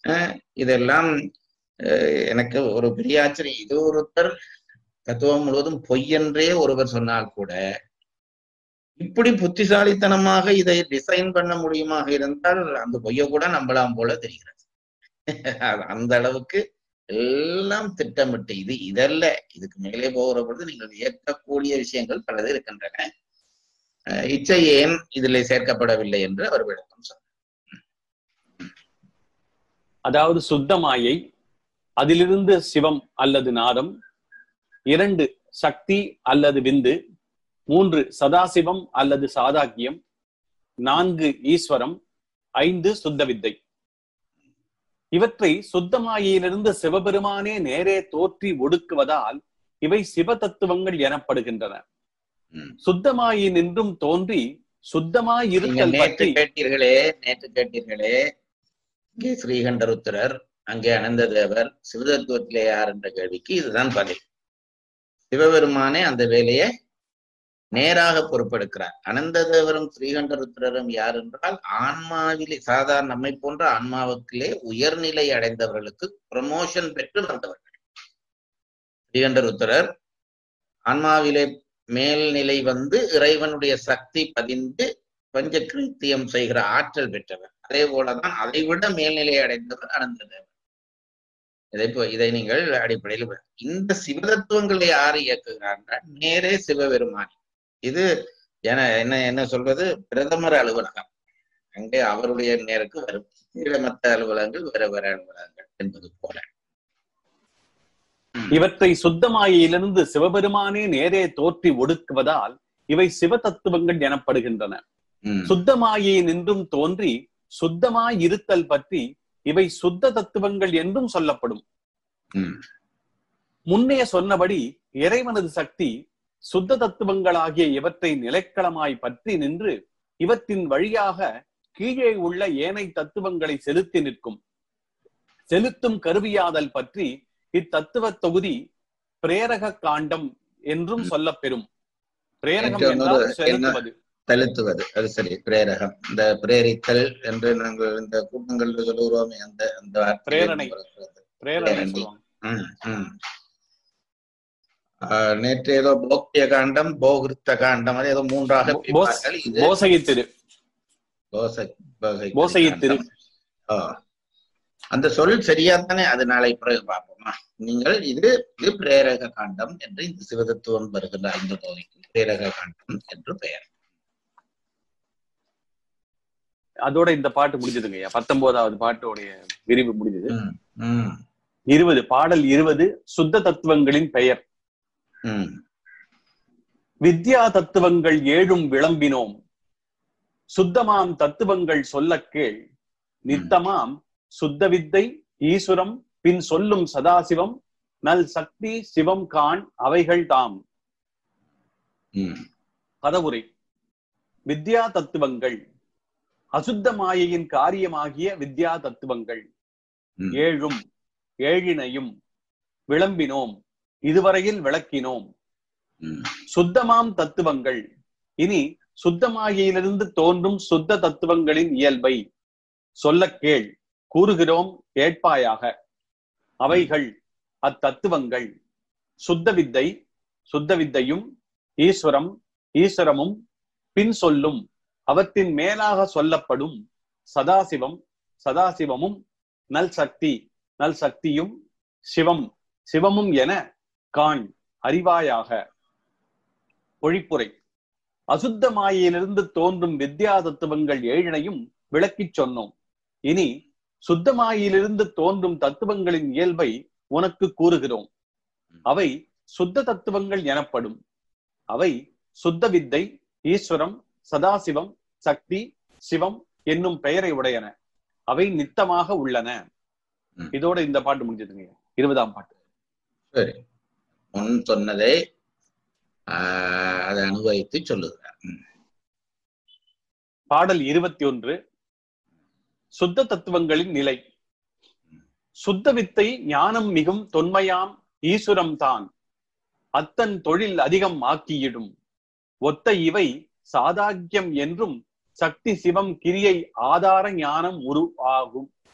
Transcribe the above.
அஹ் இதெல்லாம் அஹ் எனக்கு ஒரு பெரிய ஆச்சரியம் இது ஒருத்தர் தத்துவம் முழுவதும் பொய்யென்றே ஒருவர் சொன்னால் கூட இப்படி புத்திசாலித்தனமாக இதை டிசைன் பண்ண முடியுமாக இருந்தால் அந்த பொய்யை கூட நம்பலாம் போல தெரிகிறது அது அந்த அளவுக்கு எல்லாம் திட்டமிட்டு இது இதல்ல இதுக்கு மேலே போகிற பொழுது நீங்கள் வியக்கக்கூடிய விஷயங்கள் பலது இருக்கின்றன அஹ் இச்சை ஏன் இதில் சேர்க்கப்படவில்லை என்று அவர் விளக்கம் சொன்னார் அதாவது சுத்தமாயை அதிலிருந்து சிவம் அல்லது நாதம் இரண்டு சக்தி அல்லது விந்து மூன்று சதாசிவம் அல்லது சாதாக்கியம் நான்கு ஈஸ்வரம் ஐந்து சுத்த வித்தை இவற்றை சுத்தமாயிலிருந்து சிவபெருமானே நேரே தோற்றி ஒடுக்குவதால் இவை சிவ தத்துவங்கள் எனப்படுகின்றன ம். சுத்தமாயி நின்றும் தோன்றி சுத்தமாய் நீங்க இருத்தல் நேற்று பற்றி கேட்டீர்களே நேற்று கேட்டீர்களே இங்கே ஸ்ரீகண்டருத்திரர் அங்கே அனந்ததேவர் சிவதத்துவத்திலே யார் என்ற கேள்விக்கு இதுதான் பதில் சிவபெருமானே அந்த வேலையை நேராக பொறுப்பெடுக்கிறார் அனந்ததேவரும் ஸ்ரீகண்டருத்திரரும் யார் என்றால் ஆன்மாவிலே சாதாரண நம்மை போன்ற ஆன்மாவுக்கிலே உயர்நிலை அடைந்தவர்களுக்கு ப்ரமோஷன் பெற்று வந்தவர்கள் ஸ்ரீகண்டருத்திரர் ஆன்மாவிலே மேல்நிலை வந்து இறைவனுடைய சக்தி பதிந்து பஞ்ச கிருத்தியம் செய்கிற ஆற்றல் பெற்றவர் அதே போலதான் அதை விட மேல்நிலை அடைந்தவர் அனந்ததேவர் இதை இப்போ இதை நீங்கள் அடிப்படையில் ப- இந்த சிவதத்துவங்களை யார் இயக்குகிறார்கள் நேரே சிவபெருமானி இது என என்ன என்ன சொல்வது பிரதமர் அலுவலகம் அங்கே அவருடைய நேருக்கு வரும் கீழே மற்ற அலுவலகங்கள் வேற வேற அலுவலகங்கள் என்பது போல இவற்றை சுத்தமாயிலிருந்து சிவபெருமானே நேரே தோற்றி ஒடுக்குவதால் இவை சிவ தத்துவங்கள் எனப்படுகின்றன ம், சுத்தமாயை நின்றும் தோன்றி சுத்தமாய் இருத்தல் பற்றி இவை சுத்த தத்துவங்கள் என்றும் சொல்லப்படும் ம், முன்னே சொன்னபடி இறைவனது சக்தி சுத்த தத்துவங்களாகிய இவற்றை நிலைக்களமாய் பற்றி நின்று இவற்றின் வழியாக கீழே உள்ள ஏனை தத்துவங்களை செலுத்தி நிற்கும் செலுத்தும் கருவியாதல் பற்றி இத்தத்துவ தொகுதி பிரேரக காண்டம் என்றும் சொல்லப்பெறும் பிரேரகம் நேற்று என்றால் இன்னொரு- செலுத்துவது செலுத்துவது அது சரி பிரேரகம் இந்த பிரேரித்தல் என்று நாங்கள் இந்த கூட்டங்களில் சொல்லுகிறோமே அந்த அந்த வார்த்தை பிரேரணை. வருகிறது. பிரேரணை பிரேரணை. சொல்லுவாங்க ம், ம். ஆஹ், நேற்று ஏதோ போக்கிய காண்டம் போகிருத்த காண்டம் அது ஏதோ மூன்றாக போ- பிரிப்பார்கள். இது போசகி திரு போசை போசை போசையை திரு. காண்டம். ஆ. அந்த சொல் சரியாத்தானே அது நாளை பிறகு பார்ப்போமா நீங்கள் இது இது பிரேரக காண்டம் என்று இந்த சிவதத்துவம் வருகின்ற ஐந்து பகுதிக்கு பிரேரக காண்டம் என்று பெயர் அதோட இந்த பாட்டு முடிஞ்சதுங்கய்யா பத்தொன்பதாவது பாட்டோடைய விரிவு முடிஞ்சது ம், ம், இருபது பாடல் இருபது சுத்த தத்துவங்களின் பெயர் ம். வித்யா தத்துவங்கள் ஏழும் விளம்பினோம் சுத்தமாம் தத்துவங்கள் சொல்லக் கேள் நித்தமாம் சுத்த வித்தை ஈசுரம் பின் சொல்லும் சதாசிவம் நல் சக்தி சிவம் காண் அவைகள் தாம் ம், பதவுரை வித்யா தத்துவங்கள் அசுத்த மாயையின் காரியமாகிய வித்யா தத்துவங்கள் ம். ஏழும் ஏழினையும் விளம்பினோம் இதுவரையில் விளக்கினோம் ம். சுத்தமாம் தத்துவங்கள் இனி சுத்தமாயிலிருந்து தோன்றும் சுத்த தத்துவங்களின் இயல்பை சொல்லக் கேள் கூறுகிறோம் கேட்பாயாக அவைகள் அத்தத்துவங்கள் சுத்த வித்தை சுத்த வித்தையும் ஈஸ்வரம் ஈஸ்வரமும் பின் சொல்லும் அவற்றின் மேலாக சொல்லப்படும் சதாசிவம் சதாசிவமும் நல் சக்தி நல் சக்தியும் சிவம் சிவமும் என காண் அறிவாயாக பொழிப்புரை அசுத்த மாயையிலிருந்து தோன்றும் வித்யா தத்துவங்கள் ஏழினையும் விளக்கிச் சொன்னோம் இனி சுத்த மாயையிலிருந்து தோன்றும் தத்துவங்களின் இயல்பை உனக்கு கூறுகிறோம் அவை சுத்த தத்துவங்கள் எனப்படும் அவை சுத்த வித்தை ஈஸ்வரம் சதாசிவம் சக்தி சிவம் என்னும் பெயரை உடையன அவை நித்தமாக உள்ளன ம். இதோட இந்த பாட்டு முடிஞ்சதுங்க இருபதாம் பாட்டு சரி முன் சொன்னதை ஆஹ், அதை அனுபவித்து சொல்லுகிறார் ம், பாடல் இருபத்தி ஒன்று சுத்த தத்துவங்களின் நிலை சுத்த வித்தை ஞானம் மிகும் தொன்மையாம் ஈசுரம் தான் அத்தன் தொழில் அதிகம் ஆக்கியிடும் ஒத்த இவை சாதாக்கியம் என்றும் சக்தி சிவம் கிரியை ஆதார ஞானம் உரு ஆகும்